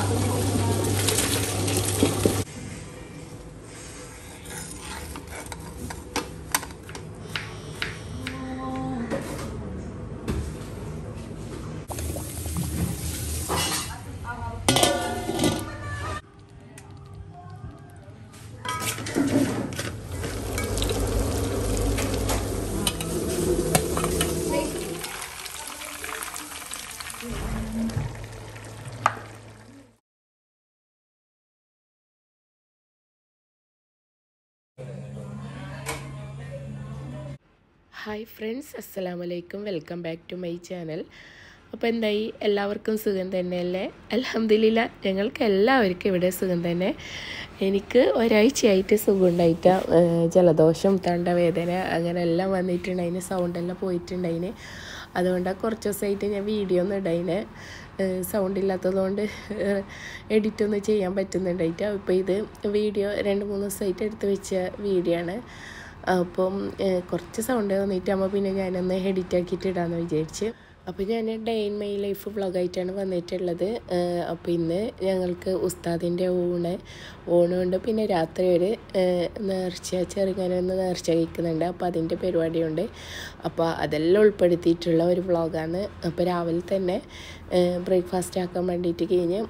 hi friends അസ്സലാമു അലൈക്കും welcome back to my channel അപ്പോൾ എന്തായി എല്ലാവർക്കും സുഖം തന്നെയല്ലേ അലഹമില്ല ഞങ്ങൾക്ക് എല്ലാവർക്കും ഇവിടെ സുഖം തന്നെ എനിക്ക് ഒരാഴ്ചയായിട്ട് സുഖം ഉണ്ടായിട്ട ജലദോഷം തൊണ്ടവേദന അങ്ങനെ എല്ലാം വന്നിട്ടുണ്ട് അതിന് സൗണ്ടെല്ലാം പോയിട്ടുണ്ടതിന് അതുകൊണ്ടാണ് കുറച്ച് ദിവസമായിട്ട് ഞാൻ വീഡിയോ ഒന്നും ഇടതിന് സൗണ്ട് ഇല്ലാത്തതുകൊണ്ട് എഡിറ്റ് ഒന്നും ചെയ്യാൻ പറ്റുന്നുണ്ടായിട്ട് ഇപ്പോൾ ഇത് വീഡിയോ രണ്ട് മൂന്ന് ദിവസമായിട്ട് എടുത്ത് വെച്ച വീഡിയോ ആണ് അപ്പം കുറച്ച് സൗണ്ട് വന്നിട്ടാകുമ്പോൾ പിന്നെ ഞാനൊന്ന് എഡിറ്റ് ആക്കിയിട്ട് ഇടാമെന്ന് വിചാരിച്ച് അപ്പോൾ ഞാൻ ഡേ ഇൻ മൈ ലൈഫ് വ്ളോഗായിട്ടാണ് വന്നിട്ടുള്ളത് അപ്പോൾ ഇന്ന് ഞങ്ങൾക്ക് ഉസ്താദിൻ്റെ ഊണ് ഊണുണ്ട് പിന്നെ രാത്രി ഒരു നേർച്ച ചെറുങ്ങനൊന്ന് നേർച്ച കഴിക്കുന്നുണ്ട് അപ്പോൾ അതിൻ്റെ പരിപാടിയുണ്ട് അപ്പോൾ അതെല്ലാം ഉൾപ്പെടുത്തിയിട്ടുള്ള ഒരു വ്ളോഗാണ് അപ്പോൾ രാവിലെ തന്നെ ബ്രേക്ക്ഫാസ്റ്റ് ആക്കാൻ വേണ്ടിയിട്ട് കഴിഞ്ഞ്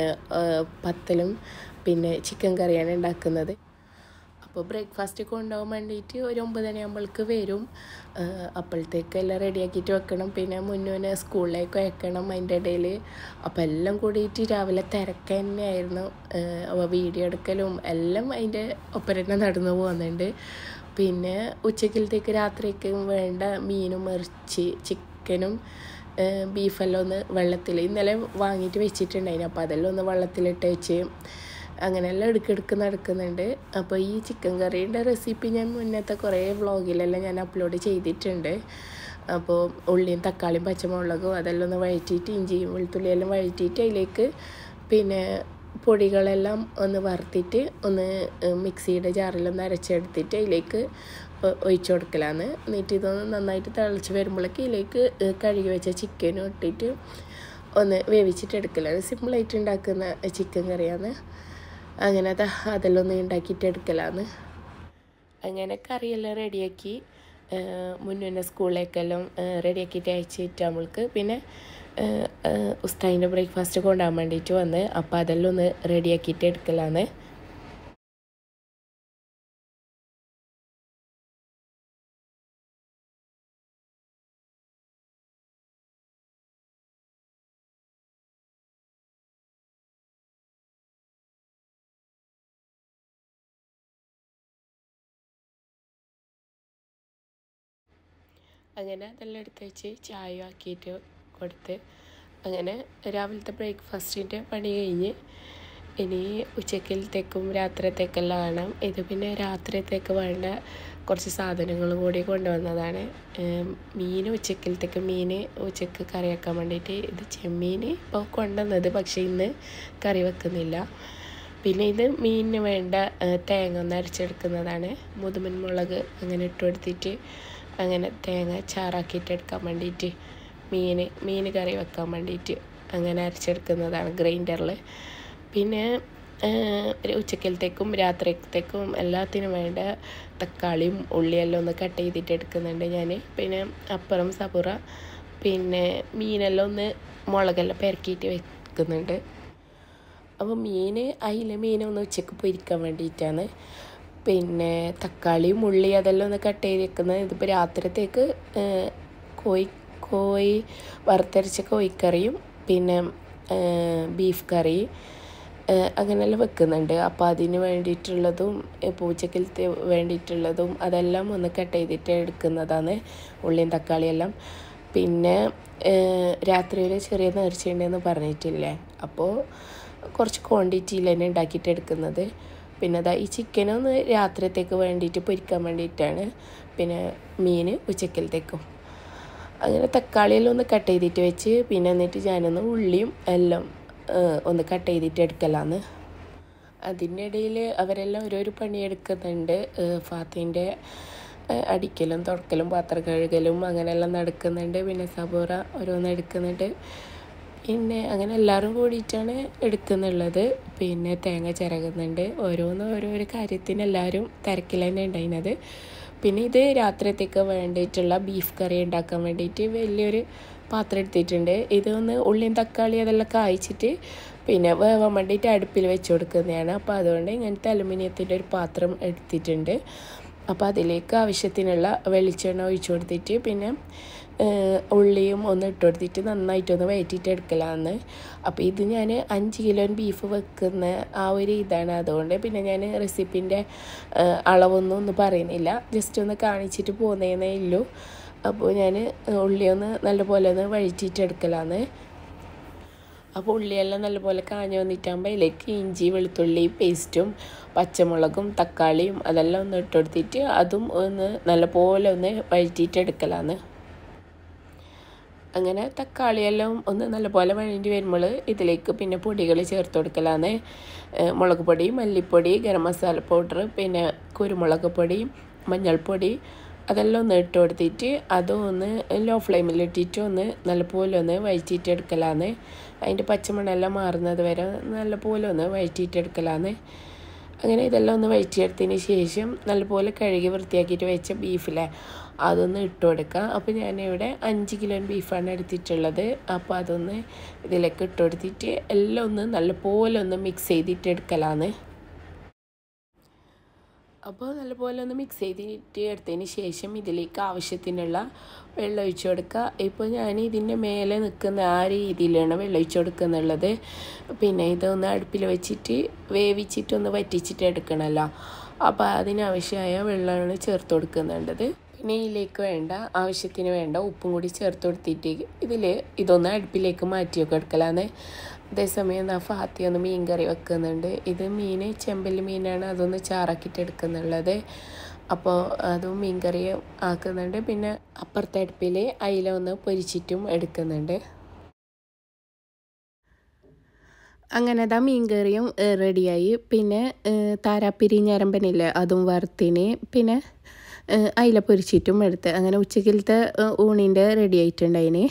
പത്തലും പിന്നെ ചിക്കൻ കറിയാണ് ഉണ്ടാക്കുന്നത് അപ്പോൾ ബ്രേക്ക്ഫാസ്റ്റ് കൊണ്ടുപോകാൻ വേണ്ടിയിട്ട് ഒരു ഒമ്പത് മണിയാകുമ്പോൾക്ക് വരും അപ്പോഴത്തേക്ക് എല്ലാം റെഡിയാക്കിയിട്ട് വെക്കണം പിന്നെ മുന്നേ സ്കൂളിലേക്ക് വെക്കണം അതിൻ്റെ ഇടയിൽ അപ്പോൾ എല്ലാം കൂടിയിട്ട് രാവിലെ തിരക്ക് തന്നെയായിരുന്നു അപ്പോൾ വീഡിയോ എടുക്കലും എല്ലാം അതിൻ്റെ ഒപ്പം തന്നെ നടന്നു പോകുന്നുണ്ട് പിന്നെ ഉച്ചക്കലത്തേക്ക് രാത്രിക്ക് വേണ്ട മീനും ഇറച്ചി ചിക്കനും ബീഫെല്ലാം ഒന്ന് വെള്ളത്തിൽ ഇന്നലെ വാങ്ങിയിട്ട് വെച്ചിട്ടുണ്ടായിന് അപ്പോൾ അതെല്ലാം ഒന്ന് വെള്ളത്തിലിട്ട് വെച്ച് അങ്ങനെയെല്ലാം ഇടയ്ക്കിടയ്ക്ക് നടക്കുന്നുണ്ട് അപ്പോൾ ഈ ചിക്കൻ കറീൻ്റെ റെസിപ്പി ഞാൻ മുന്നത്തെ കുറേ വ്ളോഗിലെല്ലാം ഞാൻ അപ്ലോഡ് ചെയ്തിട്ടുണ്ട് അപ്പോൾ ഉള്ളിയും തക്കാളിയും പച്ചമുളകും അതെല്ലാം ഒന്ന് വഴറ്റിയിട്ട് ഇഞ്ചിയും വെളുത്തുള്ളിയെല്ലാം വഴറ്റിയിട്ട് അതിലേക്ക് പിന്നെ പൊടികളെല്ലാം ഒന്ന് വറുത്തിട്ട് ഒന്ന് മിക്സിയുടെ ജാറിലൊന്ന് അരച്ചെടുത്തിട്ട് അതിലേക്ക് ഒഴിച്ചു കൊടുക്കലാണ് എന്നിട്ട് ഇതൊന്ന് നന്നായിട്ട് തിളച്ച് വരുമ്പോഴേക്ക് ഇതിലേക്ക് കഴുകി വെച്ച ചിക്കനും ഇട്ടിട്ട് ഒന്ന് വേവിച്ചിട്ട് എടുക്കലാണ് സിമ്പിളായിട്ട് ഉണ്ടാക്കുന്ന ചിക്കൻ കറിയാണ് അങ്ങനെ അത് അതെല്ലാം ഒന്ന് ഉണ്ടാക്കിയിട്ട് എടുക്കലാണ് അങ്ങനെ കറിയെല്ലാം റെഡിയാക്കി മുന്നേ സ്കൂളിലേക്കെല്ലാം റെഡിയാക്കിയിട്ട് അയച്ചിട്ട് നമ്മൾക്ക് പിന്നെ ഉസ്താദിൻ്റെ ബ്രേക്ക്ഫാസ്റ്റ് കൊണ്ടുപോകാൻ വേണ്ടിയിട്ട് വന്ന് അപ്പോൾ അതെല്ലാം ഒന്ന് റെഡിയാക്കിയിട്ട് എടുക്കലാണ് അങ്ങനെ അതെല്ലാം എടുത്ത് വെച്ച് ചായ ആക്കിയിട്ട് കൊടുത്ത് അങ്ങനെ രാവിലത്തെ ബ്രേക്ക്ഫാസ്റ്റിൻ്റെ പണി കഴിഞ്ഞ് ഇനി ഉച്ചക്കലത്തേക്കും രാത്രിയത്തേക്കെല്ലാം വേണം ഇത് പിന്നെ രാത്രിയത്തേക്ക് വേണ്ട കുറച്ച് സാധനങ്ങൾ കൂടി കൊണ്ടുവന്നതാണ് മീൻ ഉച്ചക്കലത്തേക്ക് മീൻ ഉച്ചക്ക് കറി വെക്കാൻ വേണ്ടിയിട്ട് ഇത് ചെമ്മീൻ ഇപ്പോൾ കൊണ്ടുവന്നത് പക്ഷേ ഇന്ന് കറി വെക്കുന്നില്ല പിന്നെ ഇത് മീനിന് വേണ്ട തേങ്ങ ഒന്ന് അരച്ചെടുക്കുന്നതാണ് മുതുമൻ മുളക് അങ്ങനെ ഇട്ട് കൊടുത്തിട്ട് അങ്ങനെ തേങ്ങ ചാറാക്കിയിട്ട് എടുക്കാൻ വേണ്ടിയിട്ട് മീൻ മീൻ കറി വെക്കാൻ വേണ്ടിയിട്ട് അങ്ങനെ അരച്ചെടുക്കുന്നതാണ് ഗ്രൈൻഡറിൽ പിന്നെ ഉച്ചക്കലത്തേക്കും രാത്രിക്കത്തേക്കും എല്ലാത്തിനും വേണ്ട തക്കാളിയും ഉള്ളിയെല്ലാം ഒന്ന് കട്ട് ചെയ്തിട്ട് എടുക്കുന്നുണ്ട് ഞാൻ പിന്നെ അപ്പുറം സബുറ പിന്നെ മീനെല്ലാം ഒന്ന് മുളകെല്ലാം പെരക്കിയിട്ട് വെക്കുന്നുണ്ട് അപ്പോൾ മീൻ അയില മീനൊന്ന് ഉച്ചക്ക് പൊരിക്കാൻ വേണ്ടിയിട്ടാണ് പിന്നെ തക്കാളിയും ഉള്ളി അതെല്ലാം ഒന്ന് കട്ട് ചെയ്ത് വെക്കുന്നത് ഇതിപ്പോൾ രാത്രിത്തേക്ക് കോഴി കോഴി വറുത്തരച്ച കോഴിക്കറിയും പിന്നെ ബീഫ് കറി അങ്ങനെയെല്ലാം വെക്കുന്നുണ്ട് അപ്പോൾ അതിന് വേണ്ടിയിട്ടുള്ളതും പൂച്ചക്കലത്തെ വേണ്ടിയിട്ടുള്ളതും അതെല്ലാം ഒന്ന് കട്ട് ചെയ്തിട്ട് എടുക്കുന്നതാണ് ഉള്ളിയും തക്കാളിയെല്ലാം പിന്നെ രാത്രി ഒരു ചെറിയ നേർച്ചയുണ്ടെന്ന് പറഞ്ഞിട്ടില്ലേ അപ്പോൾ കുറച്ച് ക്വാണ്ടിറ്റിയിൽ തന്നെ ഉണ്ടാക്കിയിട്ട് എടുക്കുന്നത് പിന്നെ അതാ ഈ ചിക്കനൊന്ന് രാത്രിയത്തേക്ക് വേണ്ടിയിട്ട് പൊരിക്കാൻ വേണ്ടിയിട്ടാണ് പിന്നെ മീൻ ഉച്ചക്കലത്തേക്കും അങ്ങനെ തക്കാളിയെല്ലാം ഒന്ന് കട്ട് ചെയ്തിട്ട് വെച്ച് പിന്നെ എന്നിട്ട് ഞാനൊന്ന് ഉള്ളിയും എല്ലാം ഒന്ന് കട്ട് ചെയ്തിട്ട് എടുക്കലാന്ന് അതിൻ്റെ ഇടയിൽ അവരെല്ലാം ഓരോരോ പണിയെടുക്കുന്നുണ്ട് ഫാത്തിൻ്റെ അടിക്കലും തുടക്കലും പാത്രം കഴുകലും അങ്ങനെയെല്ലാം നടക്കുന്നുണ്ട് പിന്നെ സബോറ ഓരോന്ന് എടുക്കുന്നുണ്ട് പിന്നെ അങ്ങനെ എല്ലാവരും കൂടിയിട്ടാണ് എടുക്കുന്നുള്ളത് പിന്നെ തേങ്ങ ചിരകുന്നുണ്ട് ഓരോന്ന് ഓരോരോ കാര്യത്തിന് എല്ലാവരും തിരക്കിൽ തന്നെ ഉണ്ടായിരുന്നത് പിന്നെ ഇത് രാത്രിയത്തേക്ക് വേണ്ടിയിട്ടുള്ള ബീഫ് കറി ഉണ്ടാക്കാൻ വേണ്ടിയിട്ട് വലിയൊരു പാത്രം എടുത്തിട്ടുണ്ട് ഇതൊന്ന് ഉള്ളിയും തക്കാളി അതെല്ലാം കായ്ച്ചിട്ട് പിന്നെ വേവാൻ വേണ്ടിയിട്ട് അടുപ്പിൽ വെച്ച് കൊടുക്കുന്നതാണ് അപ്പോൾ അതുകൊണ്ട് ഇങ്ങനത്തെ അലുമിനിയത്തിൻ്റെ ഒരു പാത്രം എടുത്തിട്ടുണ്ട് അപ്പോൾ അതിലേക്ക് ആവശ്യത്തിനുള്ള വെളിച്ചെണ്ണ ഒഴിച്ചു കൊടുത്തിട്ട് പിന്നെ ഉള്ളിയും ഒന്ന് ഇട്ട് കൊടുത്തിട്ട് നന്നായിട്ടൊന്ന് വയറ്റിയിട്ട് എടുക്കലാന്ന് അപ്പോൾ ഇത് ഞാൻ അഞ്ച് കിലോ ബീഫ് വെക്കുന്ന ആ ഒരു ഇതാണ് അതുകൊണ്ട് പിന്നെ ഞാൻ റെസിപ്പിൻ്റെ അളവൊന്നും ഒന്നും പറയുന്നില്ല ജസ്റ്റ് ഒന്ന് കാണിച്ചിട്ട് പോകുന്നതേ ഉള്ളൂ അപ്പോൾ ഞാൻ ഉള്ളിയൊന്ന് നല്ലപോലെ ഒന്ന് വഴറ്റിയിട്ട് എടുക്കലാന്ന് അപ്പോൾ ഉള്ളിയെല്ലാം നല്ലപോലെ കാഞ്ഞു വന്നിട്ടാകുമ്പോൾ അതിലേക്ക് ഇഞ്ചി വെളുത്തുള്ളി പേസ്റ്റും പച്ചമുളകും തക്കാളിയും അതെല്ലാം ഒന്ന് ഇട്ട് കൊടുത്തിട്ട് അതും ഒന്ന് നല്ലപോലെ ഒന്ന് വഴറ്റിയിട്ട് എടുക്കലാന്ന് അങ്ങനെ തക്കാളിയെല്ലാം ഒന്ന് നല്ലപോലെ വഴണ്ടി വരുമ്പോൾ ഇതിലേക്ക് പിന്നെ പൊടികൾ ചേർത്ത് കൊടുക്കലാന്ന് മുളക് പൊടി മല്ലിപ്പൊടി ഗരം മസാല പൗഡർ പിന്നെ കുരുമുളക് പൊടി മഞ്ഞൾപ്പൊടി അതെല്ലാം ഒന്ന് ഇട്ട് കൊടുത്തിട്ട് അതും ഒന്ന് ലോ ഫ്ലെയിമിൽ ഇട്ടിട്ട് ഒന്ന് നല്ലപോലെ ഒന്ന് വഴറ്റിയിട്ട് എടുക്കലാന്ന് അതിൻ്റെ പച്ചമണെല്ലാം മാറുന്നത് വരെ നല്ലപോലെ ഒന്ന് വഴറ്റിയിട്ട് എടുക്കലാന്ന് അങ്ങനെ ഇതെല്ലാം ഒന്ന് വഴറ്റിയെടുത്തതിന് ശേഷം നല്ലപോലെ കഴുകി വൃത്തിയാക്കിയിട്ട് വെച്ച ബീഫിലെ അതൊന്ന് ഇട്ട് കൊടുക്കുക അപ്പോൾ ഞാനിവിടെ അഞ്ച് കിലോ ബീഫാണ് എടുത്തിട്ടുള്ളത് അപ്പോൾ അതൊന്ന് ഇതിലേക്ക് ഇട്ട് കൊടുത്തിട്ട് എല്ലാം ഒന്ന് നല്ലപോലെ ഒന്ന് മിക്സ് ചെയ്തിട്ട് എടുക്കലാന്ന് അപ്പോൾ നല്ലപോലെ ഒന്ന് മിക്സ് ചെയ്തിട്ട് എടുത്തതിന് ശേഷം ഇതിലേക്ക് ആവശ്യത്തിനുള്ള വെള്ളം ഒഴിച്ചു കൊടുക്കുക ഇപ്പോൾ ഞാൻ ഇതിൻ്റെ മേലെ നിൽക്കുന്ന ആ രീതിയിലാണ് വെള്ളം ഒഴിച്ചു കൊടുക്കുന്നുള്ളത് പിന്നെ ഇതൊന്ന് അടുപ്പിൽ വെച്ചിട്ട് വേവിച്ചിട്ടൊന്ന് വറ്റിച്ചിട്ട് എടുക്കണമല്ലോ അപ്പോൾ അതിനാവശ്യമായ വെള്ളമാണ് ചേർത്ത് കൊടുക്കുന്നുണ്ടത് പിന്നെ ഇതിലേക്ക് വേണ്ട ആവശ്യത്തിന് വേണ്ട ഉപ്പും കൂടി ചേർത്ത് കൊടുത്തിട്ട് ഇതിൽ ഇതൊന്ന് അടുപ്പിലേക്ക് മാറ്റിയൊക്കെ എടുക്കലാന്ന് അതേസമയം ഞാൻ ഫാത്തി ഒന്ന് മീൻ കറി വെക്കുന്നുണ്ട് ഇത് മീൻ ചെമ്പല്ലി മീനാണ് അതൊന്ന് ചാറാക്കിയിട്ട് എടുക്കുന്നുള്ളത് അപ്പോൾ അതും മീൻ കറി ആക്കുന്നുണ്ട് പിന്നെ അപ്പുറത്തെ അടുപ്പിൽ അയില ഒന്ന് പൊരിച്ചിട്ടും എടുക്കുന്നുണ്ട് അങ്ങനെ അതാ മീൻ കറിയും റെഡിയായി പിന്നെ താരാപ്പിരി ഞരമ്പനില്ലേ അതും വറുത്തിന് പിന്നെ അയില പൊരിച്ചിട്ടും എടുത്ത് അങ്ങനെ ഉച്ചക്കിലത്തെ ഊണിൻ്റെ റെഡി ആയിട്ടുണ്ടായിന്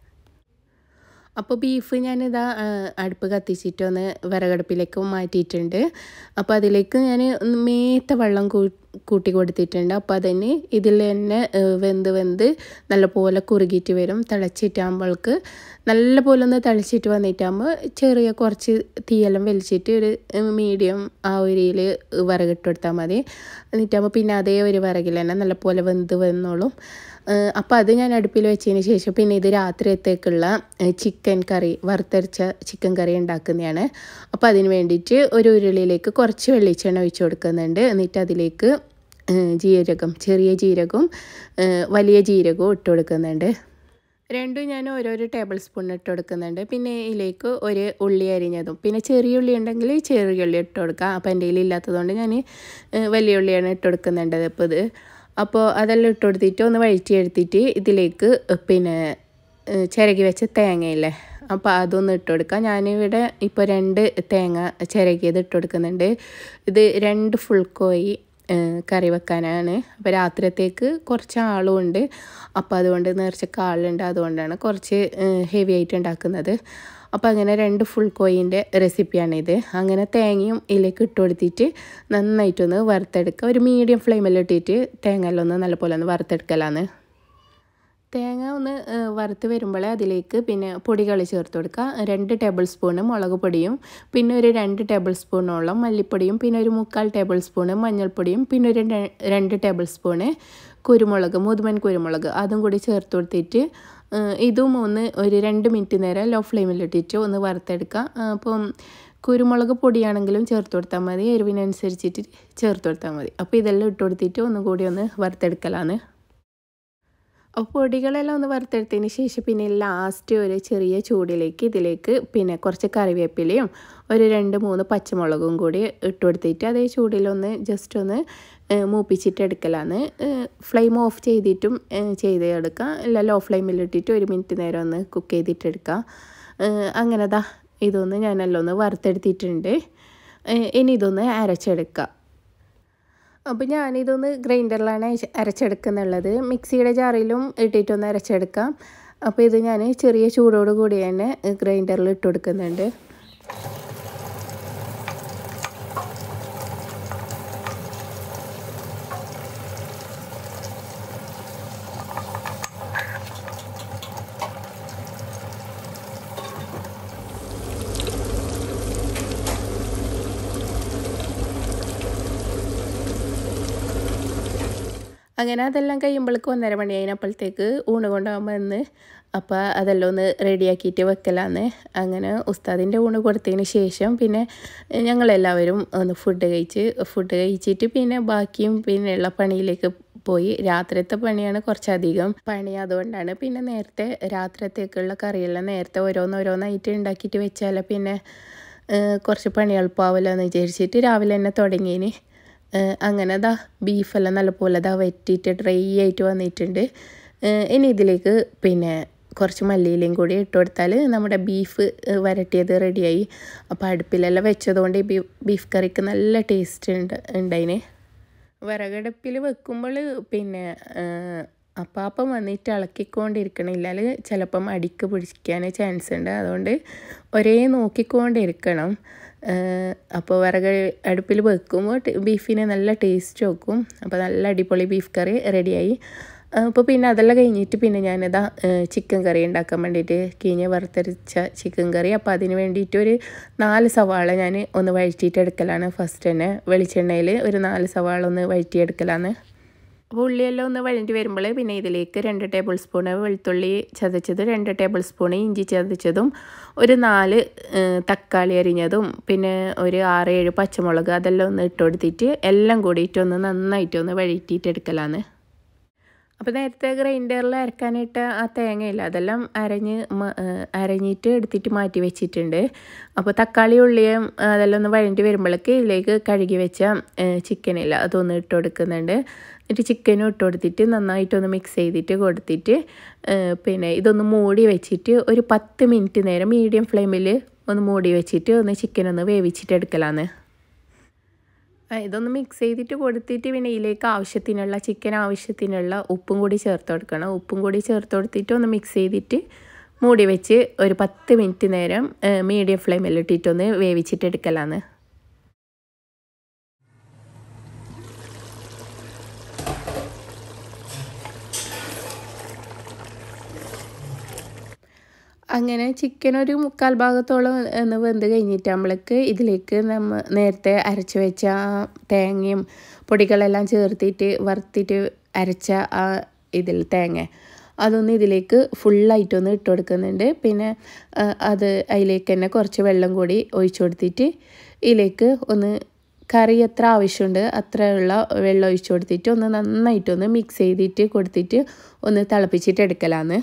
അപ്പോൾ ബീഫ് ഞാനിതാ അടുപ്പ് കത്തിച്ചിട്ടൊന്ന് വിറകടുപ്പിലേക്ക് മാറ്റിയിട്ടുണ്ട് അപ്പോൾ അതിലേക്ക് ഞാൻ മേത്ത വെള്ളം കൂട്ടി കൊടുത്തിട്ടുണ്ട് അപ്പോൾ അതിന് ഇതിൽ തന്നെ വെന്ത് വെന്ത് നല്ലപോലെ കുറുകിയിട്ട് വരും തിളച്ചിട്ടാകുമ്പോൾക്ക് നല്ലപോലെ ഒന്ന് തിളച്ചിട്ട് വന്നിട്ടാകുമ്പോൾ ചെറിയ കുറച്ച് തീയെല്ലാം വലിച്ചിട്ട് ഒരു മീഡിയം ആ ഒരിയിൽ വിറകിട്ട് കൊടുത്താൽ മതി എന്നിട്ടാകുമ്പോൾ പിന്നെ അതേ ഒരു വിറകിൽ തന്നെ നല്ലപോലെ വെന്ത് വന്നോളും അപ്പോൾ അത് ഞാൻ അടുപ്പിൽ വെച്ചതിന് ശേഷം പിന്നെ ഇത് രാത്രിയത്തേക്കുള്ള ചിക്കൻ കറി വറുത്തരച്ച ചിക്കൻ കറി ഉണ്ടാക്കുന്നതാണ് അപ്പോൾ അതിന് വേണ്ടിയിട്ട് ഒരു ഉരുളിയിലേക്ക് കുറച്ച് വെളിച്ചെണ്ണ ഒഴിച്ച് കൊടുക്കുന്നുണ്ട് എന്നിട്ട് അതിലേക്ക് ജീരകം ചെറിയ ജീരകവും വലിയ ജീരകവും ഇട്ട് കൊടുക്കുന്നുണ്ട് രണ്ടും ഞാൻ ഓരോരോ ടേബിൾ സ്പൂൺ ഇട്ട് കൊടുക്കുന്നുണ്ട് പിന്നെ ഇതിലേക്ക് ഒരു ഉള്ളി അരിഞ്ഞതും പിന്നെ ചെറിയ ഉള്ളി ഉണ്ടെങ്കിൽ ചെറിയ ഉള്ളി ഇട്ട് കൊടുക്കാം അപ്പോൾ എൻ്റെ കയ്യിൽ ഇല്ലാത്തതുകൊണ്ട് ഞാൻ വലിയ ഉള്ളിയാണ് ഇട്ട് കൊടുക്കുന്നുണ്ട് ഇപ്പോൾ ഇത് അപ്പോൾ അതെല്ലാം ഇട്ട് കൊടുത്തിട്ട് ഒന്ന് വഴറ്റിയെടുത്തിട്ട് ഇതിലേക്ക് പിന്നെ ചിരകി വെച്ച തേങ്ങയില്ലേ അപ്പോൾ അതൊന്ന് ഇട്ട് കൊടുക്കാം ഞാനിവിടെ ഇപ്പോൾ രണ്ട് തേങ്ങ ചിരകിയത് ഇട്ട് കൊടുക്കുന്നുണ്ട് ഇത് രണ്ട് ഫുൾ കോയി കറി വെക്കാനാണ് അപ്പോൾ രാത്രിയത്തേക്ക് കുറച്ച് ആളും ഉണ്ട് അപ്പോൾ അതുകൊണ്ട് നേർച്ചക്ക് ആളുണ്ട് അതുകൊണ്ടാണ് കുറച്ച് ഹെവി ആയിട്ട് ഉണ്ടാക്കുന്നത് അപ്പോൾ അങ്ങനെ രണ്ട് ഫുൾ കോയിൻ്റെ റെസിപ്പിയാണിത് അങ്ങനെ തേങ്ങയും ഇതിലേക്ക് ഇട്ട് കൊടുത്തിട്ട് നന്നായിട്ടൊന്ന് വറുത്തെടുക്കുക ഒരു മീഡിയം ഫ്ലെയിമിൽ ഇട്ടിട്ട് തേങ്ങയെല്ലാം ഒന്ന് നല്ലപോലെ ഒന്ന് വറുത്തെടുക്കലാണ് തേങ്ങ ഒന്ന് വറുത്ത് വരുമ്പോൾ അതിലേക്ക് പിന്നെ പൊടികൾ ചേർത്ത് കൊടുക്കുക രണ്ട് ടേബിൾ സ്പൂണ് മുളക് പൊടിയും പിന്നെ ഒരു രണ്ട് ടേബിൾ സ്പൂണോളം മല്ലിപ്പൊടിയും പിന്നെ ഒരു മുക്കാൽ ടേബിൾ സ്പൂണ് മഞ്ഞൾപ്പൊടിയും പിന്നെ ഒരു രണ്ട് ടേബിൾ സ്പൂണ് കുരുമുളക് മുതുമൻ കുരുമുളക് അതും കൂടി ചേർത്ത് കൊടുത്തിട്ട് ഇതും ഒന്ന് ഒരു രണ്ട് മിനിറ്റ് നേരം ലോ ഫ്ലെയിമിലിട്ടിട്ട് ഒന്ന് വറുത്തെടുക്കുക അപ്പം കുരുമുളക് പൊടിയാണെങ്കിലും ചേർത്ത് കൊടുത്താൽ മതി എരിവിനനുസരിച്ചിട്ട് ചേർത്ത് കൊടുത്താൽ മതി അപ്പോൾ ഇതെല്ലാം ഇട്ട് കൊടുത്തിട്ട് ഒന്നും കൂടി ഒന്ന് വറുത്തെടുക്കലാണ് അപ്പോൾ പൊടികളെല്ലാം ഒന്ന് വറുത്തെടുത്തതിന് ശേഷം പിന്നെ ലാസ്റ്റ് ഒരു ചെറിയ ചൂടിലേക്ക് ഇതിലേക്ക് പിന്നെ കുറച്ച് കറിവേപ്പിലയും ഒരു രണ്ട് മൂന്ന് പച്ചമുളകും കൂടി ഇട്ട് കൊടുത്തിട്ട് അതേ ചൂടിലൊന്ന് ജസ്റ്റ് ഒന്ന് മൂപ്പിച്ചിട്ട് എടുക്കലാണ് ഫ്ലെയിം ഓഫ് ചെയ്തിട്ടും ചെയ്തെടുക്കാം അല്ല ലോ ഫ്ലെയിമിലിട്ടിട്ട് ഒരു മിനിറ്റ് നേരം ഒന്ന് കുക്ക് ചെയ്തിട്ടെടുക്കാം അങ്ങനെ ദാ ഇതൊന്ന് ഞാനെല്ലാം ഒന്ന് വറുത്തെടുത്തിട്ടുണ്ട് ഇനി ഇതൊന്ന് അരച്ചെടുക്കാം അപ്പോൾ ഞാനിതൊന്ന് ഗ്രൈൻഡറിലാണ് അരച്ചെടുക്കുന്നുള്ളത് മിക്സിയുടെ ജാറിലും ഇട്ടിട്ടൊന്ന് അരച്ചെടുക്കാം അപ്പോൾ ഇത് ഞാൻ ചെറിയ ചൂടോട് കൂടി തന്നെ ഗ്രൈൻഡറിൽ ഇട്ട് കൊടുക്കുന്നുണ്ട് അങ്ങനെ അതെല്ലാം കഴിയുമ്പോഴേക്ക് ഒന്നര മണി കഴിഞ്ഞപ്പോഴത്തേക്ക് ഊണ് കൊണ്ടുപോകാൻ വന്ന് അപ്പോൾ അതെല്ലാം ഒന്ന് റെഡിയാക്കിയിട്ട് വെക്കലാന്ന് അങ്ങനെ ഉസ്താദിൻ്റെ ഊണ് കൊടുത്തതിന് ശേഷം പിന്നെ ഞങ്ങളെല്ലാവരും ഒന്ന് ഫുഡ് കഴിച്ച് ഫുഡ് കഴിച്ചിട്ട് പിന്നെ ബാക്കിയും പിന്നെയുള്ള പണിയിലേക്ക് പോയി രാത്രിയത്തെ പണിയാണ് കുറച്ചധികം പണി അതുകൊണ്ടാണ് പിന്നെ നേരത്തെ രാത്രിയത്തേക്കുള്ള കറിയെല്ലാം നേരത്തെ ഓരോന്നോരോന്നായിട്ട് ഉണ്ടാക്കിയിട്ട് വെച്ചാൽ പിന്നെ കുറച്ച് പണി എളുപ്പമാവില്ല എന്ന് വിചാരിച്ചിട്ട് രാവിലെ തന്നെ തുടങ്ങിയിന് അങ്ങനെ ദാ ബീഫെല്ലാം നല്ലപോലെ ദാ വറ്റിയിട്ട് ഡ്രൈ ആയിട്ട് വന്നിട്ടുണ്ട് ഇനി ഇതിലേക്ക് പിന്നെ കുറച്ച് മല്ലിയിലയും കൂടി ഇട്ട് കൊടുത്താൽ നമ്മുടെ ബീഫ് വരട്ടിയത് റെഡിയായി അപ്പോൾ അടുപ്പിലെല്ലാം വെച്ചതുകൊണ്ട് ഈ ബീഫ് കറിക്ക് നല്ല ടേസ്റ്റ് ഉണ്ട് ഉണ്ടായിന് വിറകടുപ്പിൽ വെക്കുമ്പോൾ പിന്നെ അപ്പാപ്പം വന്നിട്ട് ഇളക്കിക്കൊണ്ടിരിക്കണില്ലാൽ ചിലപ്പം അടിക്ക് പിടിക്കാൻ ചാൻസ് ഉണ്ട് അതുകൊണ്ട് ഒരേ നോക്കിക്കൊണ്ടിരിക്കണം അപ്പോൾ വിറക് അടുപ്പിൽ വെക്കുമ്പോൾ ബീഫിന് നല്ല ടേസ്റ്റ് വെക്കും അപ്പോൾ നല്ല അടിപൊളി ബീഫ് കറി റെഡിയായി അപ്പോൾ പിന്നെ അതെല്ലാം കഴിഞ്ഞിട്ട് പിന്നെ ഞാനിതാ ചിക്കൻ കറി ഉണ്ടാക്കാൻ വേണ്ടിയിട്ട് കീഞ്ഞ വറുത്തരച്ച ചിക്കൻ കറി അപ്പോൾ അതിന് വേണ്ടിയിട്ട് ഒരു നാല് സവാള ഞാൻ ഒന്ന് വഴറ്റിയിട്ട് എടുക്കലാണ് ഫസ്റ്റ് തന്നെ വെളിച്ചെണ്ണയിൽ ഒരു നാല് സവാള ഒന്ന് വഴറ്റിയെടുക്കലാണ് അപ്പോൾ ഉള്ളിയെല്ലാം ഒന്ന് വഴണ്ടി വരുമ്പോൾ പിന്നെ ഇതിലേക്ക് രണ്ട് ടേബിൾ സ്പൂൺ വെളുത്തുള്ളി ചതച്ചത് രണ്ട് ടേബിൾ സ്പൂൺ ഇഞ്ചി ചതച്ചതും ഒരു നാല് തക്കാളി അരിഞ്ഞതും പിന്നെ ഒരു ആറ് ഏഴ് പച്ചമുളക് അതെല്ലാം ഒന്ന് ഇട്ട് കൊടുത്തിട്ട് എല്ലാം കൂടിയിട്ട് ഒന്ന് നന്നായിട്ട് ഒന്ന് വഴറ്റിയിട്ട് എടുക്കലാണ് അപ്പോൾ നേരത്തെ ഗ്രൈൻഡറിൽ അരക്കാനായിട്ട് ആ തേങ്ങയില്ല അതെല്ലാം അരഞ്ഞ് അരഞ്ഞിട്ട് എടുത്തിട്ട് മാറ്റി വെച്ചിട്ടുണ്ട് അപ്പോൾ തക്കാളി ഉള്ളിയും അതെല്ലാം ഒന്ന് വഴണ്ടി വരുമ്പോഴേക്ക് ഇതിലേക്ക് കഴുകി വെച്ച ചിക്കനില്ല അതൊന്ന് ഇട്ട് കൊടുക്കുന്നുണ്ട് എന്നിട്ട് ചിക്കനും ഇട്ട് കൊടുത്തിട്ട് നന്നായിട്ടൊന്ന് മിക്സ് ചെയ്തിട്ട് കൊടുത്തിട്ട് പിന്നെ ഇതൊന്ന് മൂടി വെച്ചിട്ട് ഒരു പത്ത് മിനിറ്റ് നേരം മീഡിയം ഫ്ലെയിമിൽ ഒന്ന് മൂടി വെച്ചിട്ട് ഒന്ന് ചിക്കൻ ഒന്ന് വേവിച്ചിട്ട് എടുക്കലാന്ന് ഇതൊന്ന് മിക്സ് ചെയ്തിട്ട് കൊടുത്തിട്ട് പിന്നെ ഇതിലേക്ക് ആവശ്യത്തിനുള്ള ചിക്കൻ ആവശ്യത്തിനുള്ള ഉപ്പും കൂടി ചേർത്ത് കൊടുക്കണം ഉപ്പും കൂടി ചേർത്ത് കൊടുത്തിട്ട് ഒന്ന് മിക്സ് ചെയ്തിട്ട് മൂടി വെച്ച് ഒരു പത്ത് മിനിറ്റ് നേരം മീഡിയം ഫ്ലെയിമിൽ ഇട്ടിട്ടൊന്ന് വേവിച്ചിട്ട് എടുക്കലാന്ന് അങ്ങനെ ചിക്കൻ ഒരു മുക്കാൽ ഭാഗത്തോളം ഒന്ന് വെന്ത് കഴിഞ്ഞിട്ട് നമ്മൾക്ക് ഇതിലേക്ക് നമ്മൾ നേരത്തെ അരച്ച് വെച്ച തേങ്ങയും പൊടികളെല്ലാം ചേർത്തിട്ട് വറുത്തിട്ട് അരച്ച ആ ഇതിൽ തേങ്ങ അതൊന്ന് ഇതിലേക്ക് ഫുള്ളായിട്ടൊന്ന് ഇട്ട് കൊടുക്കുന്നുണ്ട് പിന്നെ അത് അതിലേക്ക് തന്നെ കുറച്ച് വെള്ളം കൂടി ഒഴിച്ചു കൊടുത്തിട്ട് ഇതിലേക്ക് ഒന്ന് കറി എത്ര ആവശ്യമുണ്ട് അത്രയുള്ള വെള്ളം ഒഴിച്ചു കൊടുത്തിട്ട് ഒന്ന് നന്നായിട്ടൊന്ന് മിക്സ് ചെയ്തിട്ട് കൊടുത്തിട്ട് ഒന്ന് തിളപ്പിച്ചിട്ട് എടുക്കലാന്ന്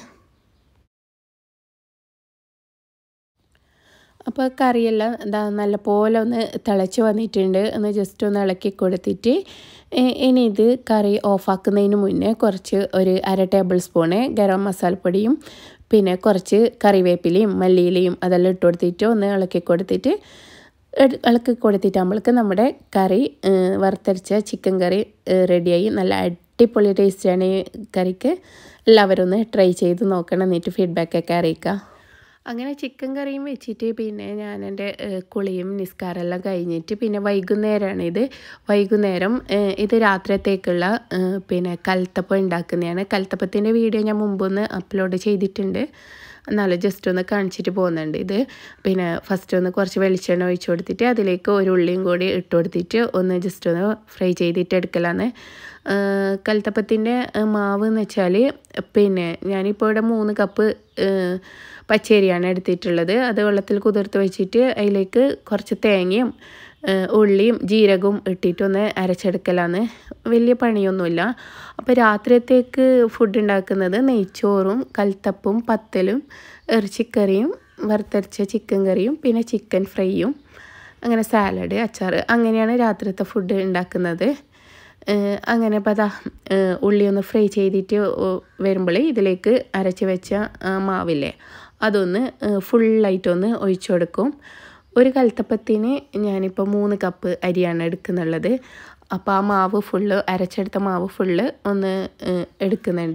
അപ്പോൾ കറിയെല്ലാം എന്താ നല്ല പോലെ ഒന്ന് തിളച്ച് വന്നിട്ടുണ്ട് ഒന്ന് ജസ്റ്റ് ഒന്ന് ഇളക്കി കൊടുത്തിട്ട് ഇനി ഇത് കറി ഓഫാക്കുന്നതിന് മുന്നേ കുറച്ച് ഒരു അര ടേബിൾ സ്പൂണ് ഗരം മസാലപ്പൊടിയും പിന്നെ കുറച്ച് കറിവേപ്പിലയും മല്ലിയിലയും അതെല്ലാം ഇട്ട് കൊടുത്തിട്ട് ഒന്ന് ഇളക്കി കൊടുത്തിട്ട് ഇളക്കി കൊടുത്തിട്ട് നമ്മൾക്ക് നമ്മുടെ കറി വറുത്തരച്ച ചിക്കൻ കറി റെഡിയായി നല്ല അടിപൊളി ടേസ്റ്റാണ് ഈ കറിക്ക് എല്ലാവരും ഒന്ന് ട്രൈ ചെയ്ത് നോക്കണം എന്നിട്ട് ഫീഡ്ബാക്കൊക്കെ അറിയിക്കുക അങ്ങനെ ചിക്കൻ കറിയും വെച്ചിട്ട് പിന്നെ ഞാൻ എൻ്റെ കുളിയും നിസ്കാരമെല്ലാം കഴിഞ്ഞിട്ട് പിന്നെ വൈകുന്നേരമാണ് ഇത് വൈകുന്നേരം ഇത് രാത്രിയത്തേക്കുള്ള പിന്നെ കൽത്തപ്പം ഉണ്ടാക്കുന്നതാണ് കൽത്തപ്പത്തിൻ്റെ വീഡിയോ ഞാൻ മുമ്പൊന്ന് അപ്ലോഡ് ചെയ്തിട്ടുണ്ട് എന്നാലും ജസ്റ്റ് ഒന്ന് കാണിച്ചിട്ട് പോകുന്നുണ്ട് ഇത് പിന്നെ ഫസ്റ്റ് ഒന്ന് കുറച്ച് വെളിച്ചെണ്ണ ഒഴിച്ചു കൊടുത്തിട്ട് അതിലേക്ക് ഒരു ഉള്ളിയും കൂടി ഇട്ട് കൊടുത്തിട്ട് ഒന്ന് ജസ്റ്റ് ഒന്ന് ഫ്രൈ ചെയ്തിട്ട് എടുക്കലാണ് കൽത്തപ്പത്തിൻ്റെ മാവ് എന്ന് വെച്ചാൽ പിന്നെ ഞാനിപ്പോൾ ഇവിടെ മൂന്ന് കപ്പ് പച്ചരിയാണ് എടുത്തിട്ടുള്ളത് അത് വെള്ളത്തിൽ കുതിർത്ത് വെച്ചിട്ട് അതിലേക്ക് കുറച്ച് തേങ്ങയും ഉള്ളിയും ജീരകവും ഇട്ടിട്ടൊന്ന് അരച്ചെടുക്കലാണ് വലിയ പണിയൊന്നുമില്ല അപ്പോൾ രാത്രിയത്തേക്ക് ഫുഡ് ഉണ്ടാക്കുന്നത് നെയ്ച്ചോറും കൽത്തപ്പും പത്തലും ഇറച്ചിക്കറിയും വറുത്തരച്ച ചിക്കൻ കറിയും പിന്നെ ചിക്കൻ ഫ്രൈയും അങ്ങനെ സാലഡ് അച്ചാർ അങ്ങനെയാണ് രാത്രിയത്തെ ഫുഡ് ഉണ്ടാക്കുന്നത് അങ്ങനെ അപ്പോൾ അതാ ഉള്ളി ഒന്ന് ഫ്രൈ ചെയ്തിട്ട് വരുമ്പോൾ ഇതിലേക്ക് അരച്ച് വെച്ച മാവില്ലേ അതൊന്ന് ഫുള്ളായിട്ടൊന്ന് ഒഴിച്ചു കൊടുക്കും ഒരു കൽത്തപ്പത്തിന് ഞാനിപ്പോൾ മൂന്ന് കപ്പ് അരിയാണ് എടുക്കുന്നുള്ളത് അപ്പോൾ ആ മാവ് ഫുള്ള് അരച്ചെടുത്ത മാവ് ഫുള്ള് ഒന്ന് എടുക്കുന്നുണ്ട്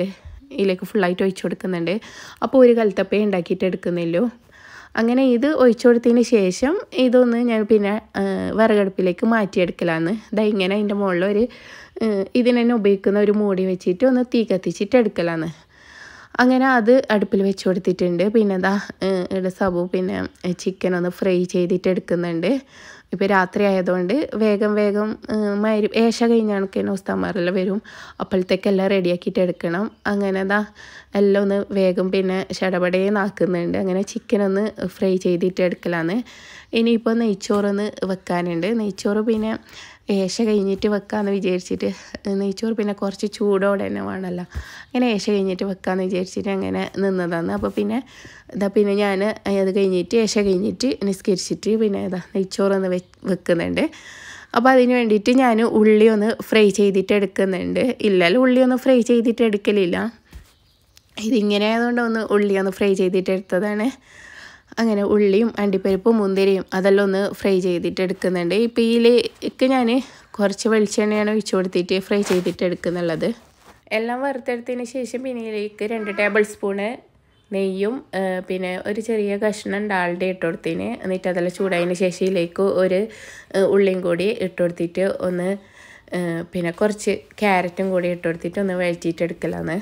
ഇതിലേക്ക് ഫുള്ളായിട്ട് ഒഴിച്ചു കൊടുക്കുന്നുണ്ട് അപ്പോൾ ഒരു കലത്തപ്പേ ഉണ്ടാക്കിയിട്ട് എടുക്കുന്നില്ലോ അങ്ങനെ ഇത് ഒഴിച്ചു കൊടുത്തതിന് ശേഷം ഇതൊന്ന് ഞാൻ പിന്നെ വിറകടുപ്പിലേക്ക് മാറ്റിയെടുക്കലാന്ന് ഇതാ ഇങ്ങനെ അതിൻ്റെ മുകളിൽ ഒരു ഇതിന് തന്നെ ഉപയോഗിക്കുന്ന ഒരു മൂടി വെച്ചിട്ട് ഒന്ന് തീ കത്തിച്ചിട്ട് എടുക്കലാന്ന് അങ്ങനെ അത് അടുപ്പിൽ വെച്ച് കൊടുത്തിട്ടുണ്ട് പിന്നെ എന്താ ഇവിടെ സബു പിന്നെ ചിക്കൻ ഒന്ന് ഫ്രൈ ചെയ്തിട്ട് എടുക്കുന്നുണ്ട് ഇപ്പോൾ രാത്രി ആയതുകൊണ്ട് വേഗം വേഗം മരി ഏഷ കഴിഞ്ഞാണൊക്കെ ഉസ്താമാരെല്ലാം വരും അപ്പോഴത്തേക്കെല്ലാം റെഡിയാക്കിയിട്ട് എടുക്കണം അങ്ങനെ എന്താ എല്ലാം ഒന്ന് വേഗം പിന്നെ ഷടപടേന്നാക്കുന്നുണ്ട് അങ്ങനെ ചിക്കൻ ഒന്ന് ഫ്രൈ ചെയ്തിട്ട് എടുക്കലാന്ന് ഇനിയിപ്പോൾ നെയ്ച്ചോറൊന്ന് വെക്കാനുണ്ട് നെയ്ച്ചോറ് പിന്നെ ഏഷ കഴിഞ്ഞിട്ട് വെക്കാമെന്ന് വിചാരിച്ചിട്ട് നെയ്ച്ചോറ് പിന്നെ കുറച്ച് ചൂടോടെ തന്നെ വേണമല്ലോ അങ്ങനെ ഏഷ കഴിഞ്ഞിട്ട് വെക്കാമെന്ന് വിചാരിച്ചിട്ട് അങ്ങനെ നിന്നതാണ് അപ്പോൾ പിന്നെ ഇതാ പിന്നെ ഞാൻ അത് കഴിഞ്ഞിട്ട് ഏഷ കഴിഞ്ഞിട്ട് നിസ്കരിച്ചിട്ട് പിന്നെ ഇതാ നെയ്ച്ചോറൊന്ന് വെ വെക്കുന്നുണ്ട് അപ്പോൾ അതിന് വേണ്ടിയിട്ട് ഞാൻ ഉള്ളി ഒന്ന് ഫ്രൈ ചെയ്തിട്ട് എടുക്കുന്നുണ്ട് ഇല്ലല്ലോ ഉള്ളി ഒന്ന് ഫ്രൈ ചെയ്തിട്ട് എടുക്കലില്ല ഇതിങ്ങനെ ആയതുകൊണ്ട് ഒന്ന് ഉള്ളി ഒന്ന് ഫ്രൈ ചെയ്തിട്ട് എടുത്തതാണ് അങ്ങനെ ഉള്ളിയും അണ്ടിപ്പരിപ്പും മുന്തിരിയും അതെല്ലാം ഒന്ന് ഫ്രൈ ചെയ്തിട്ട് എടുക്കുന്നുണ്ട് ഇപ്പോൾ ഇതിലേക്ക് ഞാൻ കുറച്ച് വെളിച്ചെണ്ണയാണ് ഒഴിച്ചു കൊടുത്തിട്ട് ഫ്രൈ ചെയ്തിട്ട് എടുക്കുന്നുള്ളത് എല്ലാം വറുത്തെടുത്തതിന് ശേഷം പിന്നെ ഇതിലേക്ക് രണ്ട് ടേബിൾ സ്പൂണ് നെയ്യും പിന്നെ ഒരു ചെറിയ കഷ്ണം ഡാൽഡ ഇട്ട് കൊടുത്തിന് എന്നിട്ട് അതെല്ലാം ചൂടായതിന് ശേഷം ഇതിലേക്ക് ഒരു ഉള്ളിയും കൂടി ഇട്ട് കൊടുത്തിട്ട് ഒന്ന് പിന്നെ കുറച്ച് ക്യാരറ്റും കൂടി ഇട്ട് കൊടുത്തിട്ട് ഒന്ന് വഴറ്റിയിട്ട് എടുക്കലാണ്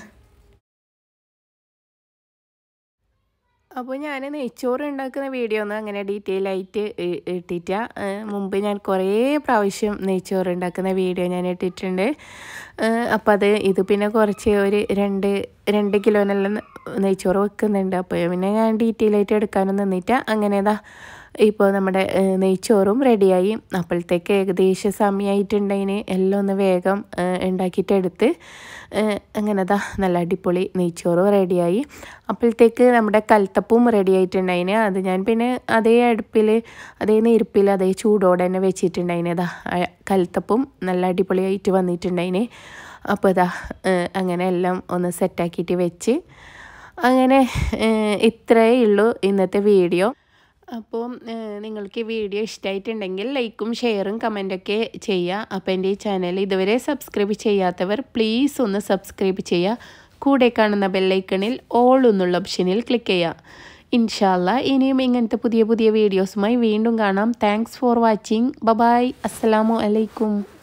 അപ്പോൾ ഞാൻ നെയ്ച്ചോറ് ഉണ്ടാക്കുന്ന വീഡിയോ ഒന്നും അങ്ങനെ ഡീറ്റെയിൽ ആയിട്ട് ഇട്ടിട്ട മുമ്പ് ഞാൻ കുറേ പ്രാവശ്യം നെയ്ച്ചോറ് ഉണ്ടാക്കുന്ന വീഡിയോ ഞാൻ ഇട്ടിട്ടുണ്ട് അപ്പോൾ അത് ഇത് പിന്നെ കുറച്ച് ഒരു രണ്ട് രണ്ട് കിലോനെല്ലാം നെയ്ച്ചോറ് വെക്കുന്നുണ്ട് അപ്പോൾ പിന്നെ ഞാൻ ഡീറ്റെയിൽ ആയിട്ട് എടുക്കാനും നിന്നിട്ട് അങ്ങനെ ഇതാ ഇപ്പോൾ നമ്മുടെ നെയ്ച്ചോറും റെഡിയായി അപ്പോഴത്തേക്ക് ഏകദേശം സമയമായിട്ടുണ്ടതിന് എല്ലാം ഒന്ന് വേഗം ഉണ്ടാക്കിയിട്ടെടുത്ത് അങ്ങനെ ദാ നല്ല അടിപൊളി നെയ്ച്ചോറും റെഡിയായി അപ്പോഴത്തേക്ക് നമ്മുടെ കൽത്തപ്പും റെഡി ആയിട്ടുണ്ടായിന് അത് ഞാൻ പിന്നെ അതേ അടുപ്പിൽ അതേ നെരുപ്പിൽ അതേ ചൂടോടെ തന്നെ വെച്ചിട്ടുണ്ടായിന് അതാ കൽത്തപ്പും നല്ല അടിപൊളിയായിട്ട് വന്നിട്ടുണ്ടായിന് അപ്പോൾ ഇതാ അങ്ങനെ എല്ലാം ഒന്ന് സെറ്റാക്കിയിട്ട് വെച്ച് അങ്ങനെ ഇത്രയേ ഉള്ളൂ ഇന്നത്തെ വീഡിയോ അപ്പോൾ നിങ്ങൾക്ക് ഈ വീഡിയോ ഇഷ്ടമായിട്ടുണ്ടെങ്കിൽ ലൈക്കും ഷെയറും കമൻറ്റൊക്കെ ചെയ്യുക അപ്പോൾ എൻ്റെ ഈ ചാനൽ ഇതുവരെ സബ്സ്ക്രൈബ് ചെയ്യാത്തവർ പ്ലീസ് ഒന്ന് സബ്സ്ക്രൈബ് ചെയ്യുക കൂടെ കാണുന്ന ബെല്ലൈക്കണിൽ ഓൾ എന്നുള്ള ഓപ്ഷനിൽ ക്ലിക്ക് ചെയ്യുക ഇൻഷാല്ല ഇനിയും ഇങ്ങനത്തെ പുതിയ പുതിയ വീഡിയോസുമായി വീണ്ടും കാണാം താങ്ക്സ് ഫോർ വാച്ചിങ് ബബായ് അസ്സലാമു അലൈക്കും